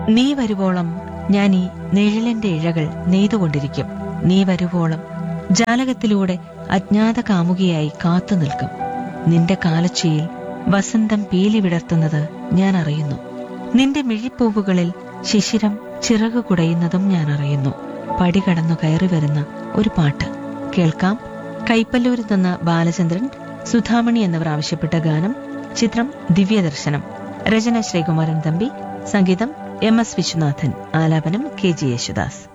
നീ വരുവോളം ഞാൻ ഈ നിഴലിന്റെ ഇഴകൾ നെയ്തുകൊണ്ടിരിക്കും നീ വരുവോളം ജാലകത്തിലൂടെ അജ്ഞാത കാമുകിയായി കാത്തു നിൽക്കും നിന്റെ കാലച്ചയിൽ വസന്തം പീലി വിടർത്തുന്നത് ഞാൻ അറിയുന്നു നിന്റെ മിഴിപ്പൂവുകളിൽ ശിശിരം ചിറകു കുടയുന്നതും ഞാൻ അറിയുന്നു പടി കടന്നു കയറി വരുന്ന ഒരു പാട്ട് കേൾക്കാം കൈപ്പല്ലൂരിൽ നിന്ന് ബാലചന്ദ്രൻ സുധാമണി എന്നിവർ ആവശ്യപ്പെട്ട ഗാനം ചിത്രം ദിവ്യദർശനം രചന ശ്രീകുമാരൻ തമ്പി സംഗീതം എം എസ് വിശ്വനാഥൻ ആലാപനം കെ ജി യേശുദാസ്